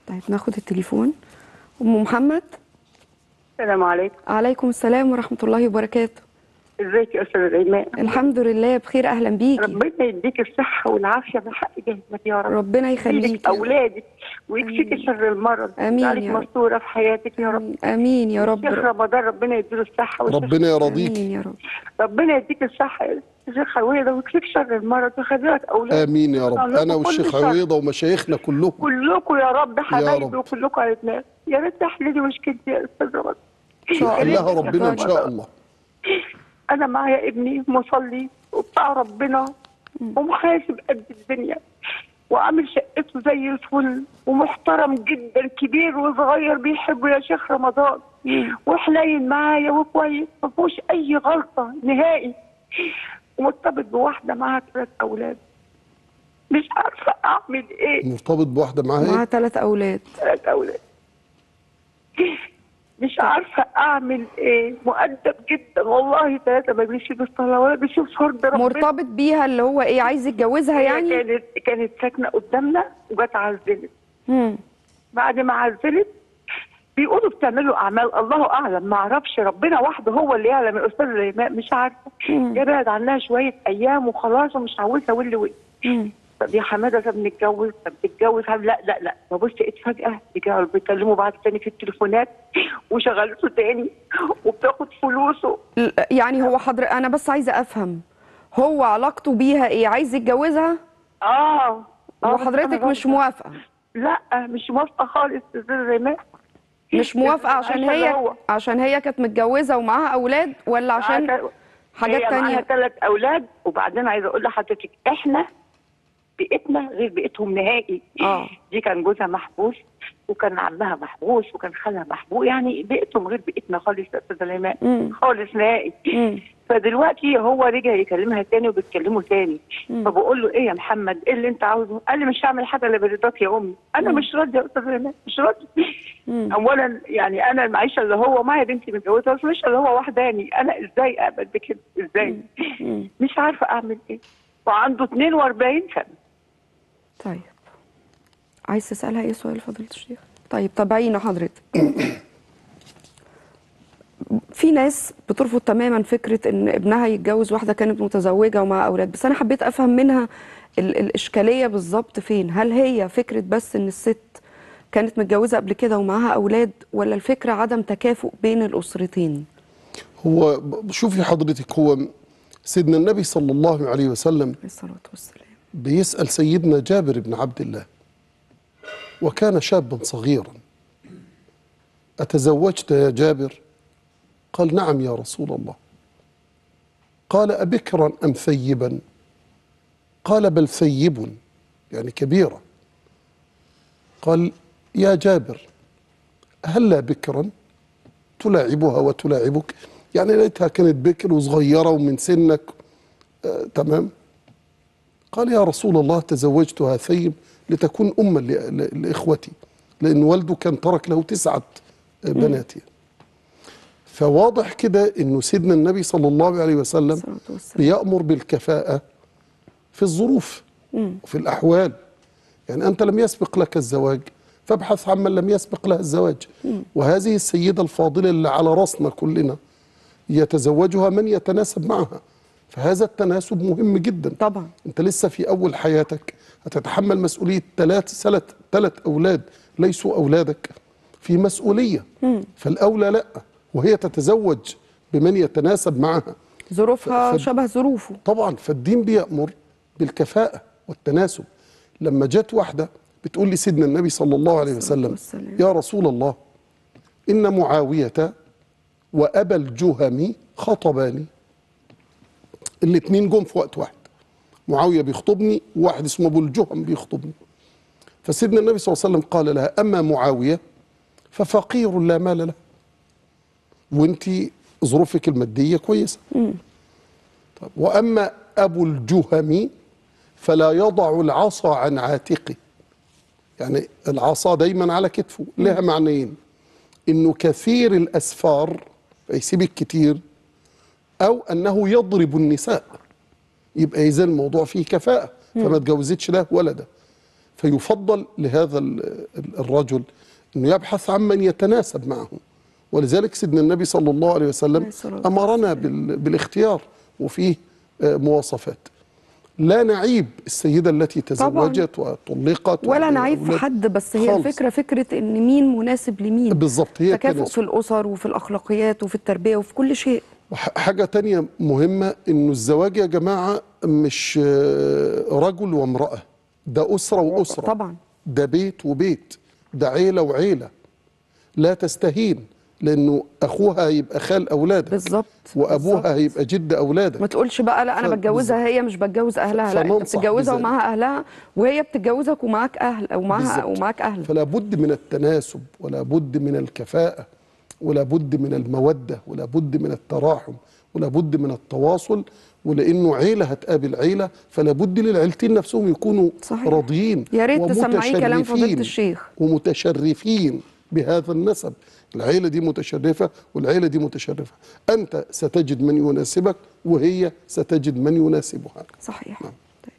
طيب ناخد التليفون ام محمد السلام عليكم عليكم السلام ورحمه الله وبركاته ازيك يا استاذ ايمان الحمد لله بخير اهلا بيكي ربنا يديك الصحه والعافيه بحق جهدك يا رب ربنا يخليك يديك اولادك ويكفيك شر المرض آمين عليك يا رب. مستوره في حياتك يا رب امين يا رب شيخ رمضان ربنا يديله الصحه والشفاء. ربنا يرضيك امين يا رب ربنا يديك الصحه يا شيخ عويضه ويكفيك شر المرض ويخلي لك اولاد امين يا رب انا والشيخ عويضه ومشايخنا كلكم كلكم يا رب حبايبي رب. وكلكم على دماغي يا ريت تحللي مشكلتي يا استاذ رمضان ان شاء الله حلها ربنا ان شاء الله انا معايا ابني مصلي وبتاع ربنا ومحاسب قد الدنيا وعامل شقته زي الفل ومحترم جدا كبير وصغير بيحبه يا شيخ رمضان وحنين معايا وكويس ما فيهوش اي غلطه نهائي ومرتبط بواحده معاها ثلاث اولاد مش عارفه اعمل ايه مرتبط بواحده معاها معاها ايه ثلاث اولاد ثلاث اولاد مش عارفه اعمل ايه مؤدب جدا والله ثلاثه ما بيشوف الصلاه ولا بيشوف فرض ربنا مرتبط بيها اللي هو ايه عايز يتجوزها هي يعني كانت كانت ساكنه قدامنا وجت عزلت مم. بعد ما عزلت بيقولوا بتعملوا اعمال الله اعلم ما اعرفش ربنا وحده هو اللي يعلم يا استاذ الايمان مش عارفه يبعد عنها شويه ايام وخلاص ومش عاوزها واللي وقت مم. طب يا حماده طب نتجوز طب تتجوز طب لا لا لا ببص لقيت فجاه رجعوا بيكلموا بعض تاني في التليفونات وشغلته تاني وبتاخد فلوسه ل- يعني هو حضر انا بس عايزه افهم هو علاقته بيها ايه عايز يتجوزها اه آه، بس وحضرتك أنا مش غلطة. موافقه لا مش موافقه خالص يا استاذ ايمان مش موافقه عشان عشان هي هو. عشان هي كانت متجوزه ومعاها اولاد ولا عشان معاها- حاجات هي معاها تانية ثلاث اولاد وبعدين عايزه اقول لحضرتك احنا بيئتنا غير بيئتهم نهائي اه دي كان جوزها محبوس وكان عمها محبوس وكان خالها محبوس يعني بيئتهم غير بيئتنا خالص يا استاذ مم. سليمان خالص نهائي مم. فدلوقتي هو رجع يكلمها تاني وبيتكلموا تاني مم. فبقول له ايه يا محمد ايه اللي انت عاوزه؟ قال لي مش هعمل حاجه الا برضاك يا امي انا مش راضيه يا استاذ سليمان مش راضيه مم. اولا يعني انا المعيشه اللي هو معايا بنتي متجوزه بس مش اللي هو وحداني انا ازاي اقبل بكده ازاي مم. مش عارفه اعمل ايه وعنده 42 سنه طيب عايز تسالها ايه سؤال فضيله الشيخ طيب تابعينا حضرتك في ناس بترفض تماما فكره ان ابنها يتجوز واحده كانت متزوجه ومعها اولاد بس انا حبيت افهم منها ال الاشكاليه بالظبط فين هل هي فكره بس ان الست كانت متجوزه قبل كده ومعاها اولاد ولا الفكره عدم تكافؤ بين الاسرتين هو ب- شوفي حضرتك هو سيدنا النبي صلى الله عليه وسلم عليه الصلاه والسلام بيسأل سيدنا جابر بن عبد الله وكان شابا صغيرا أتزوجت يا جابر قال نعم يا رسول الله قال أبكرا أم ثيبا قال بل ثيب يعني كبيرة قال يا جابر هلا بكرا تلاعبها وتلاعبك يعني ليتها كانت بكر وصغيرة ومن سنك آه تمام قال يا رسول الله تزوجتها ثيب لتكون أما ل- ل- لإخوتي لأن والده كان ترك له تسعة بنات فواضح كده أنه سيدنا النبي صلى الله عليه وسلم الصلاه والسلام بيأمر بالكفاءة في الظروف وفي الأحوال يعني أنت لم يسبق لك الزواج فابحث عمن لم يسبق لها الزواج وهذه السيدة الفاضلة اللي على رأسنا كلنا يتزوجها من يتناسب معها فهذا التناسب مهم جدا طبعا انت لسه في اول حياتك هتتحمل مسؤوليه ثلاث ثلاث ثلاث اولاد ليسوا اولادك في مسؤوليه فالاولى لا وهي تتزوج بمن يتناسب معها ظروفها ف- شبه ظروفه طبعا فالدين بيأمر بالكفاءة والتناسب لما جت واحدة بتقول لي سيدنا النبي صلى الله عليه وسلم والسلام. يا رسول الله إن معاوية وأبا الجهم خطباني الاتنين جم في وقت واحد معاوية بيخطبني وواحد اسمه أبو الجهم بيخطبني فسيدنا النبي صلى الله عليه وسلم قال لها أما معاوية ففقير لا مال له وانت ظروفك المادية كويسة طب وأما أبو الجهم فلا يضع العصا عن عاتقه يعني العصا دايما على كتفه لها معنيين انه كثير الاسفار فيسيبك كتير او انه يضرب النساء يبقى اذا الموضوع فيه كفاءه فما اتجوزتش له ولده فيفضل لهذا ال- ال- الرجل انه يبحث عن من يتناسب معه ولذلك سيدنا النبي صلى الله عليه وسلم عليه الصلاة امرنا بال- بالاختيار وفيه آه، مواصفات لا نعيب السيده التي تزوجت وطلقت ولا وعليها نعيب في أولاد. حد بس هي خالص. الفكره فكره ان مين مناسب لمين بالظبط هي تكافؤ التناسب. في الاسر وفي الاخلاقيات وفي التربيه وفي كل شيء وح- حاجة تانية مهمة إنه الزواج يا جماعة مش آه، رجل وامرأة ده أسرة وأسرة طبعا. ده بيت وبيت ده عيلة وعيلة لا تستهين لأنه أخوها هيبقى خال أولادك بالظبط وأبوها بالظبط. هيبقى جد أولادك ما تقولش بقى لا انا ف- بتجوزها هي مش بتجوز اهلها لا انت فننصح بتتجوزها بذلك. ومعاها اهلها وهي بتتجوزك ومعاك اهل او معاها بالظبط. ومعاك اهل فلا بد من التناسب ولا بد من الكفاءة ولا بد من المودة ولا بد من التراحم ولا بد من التواصل ولانه عيله هتقابل عيله فلا بد للعيلتين نفسهم يكونوا صحيح. راضيين يا ريت تسمعيه كلام فضيلة ومتشرفين الشيخ. ومتشرفين بهذا النسب العيله دي متشرفه والعيله دي متشرفه انت ستجد من يناسبك وهي ستجد من يناسبها صحيح نعم.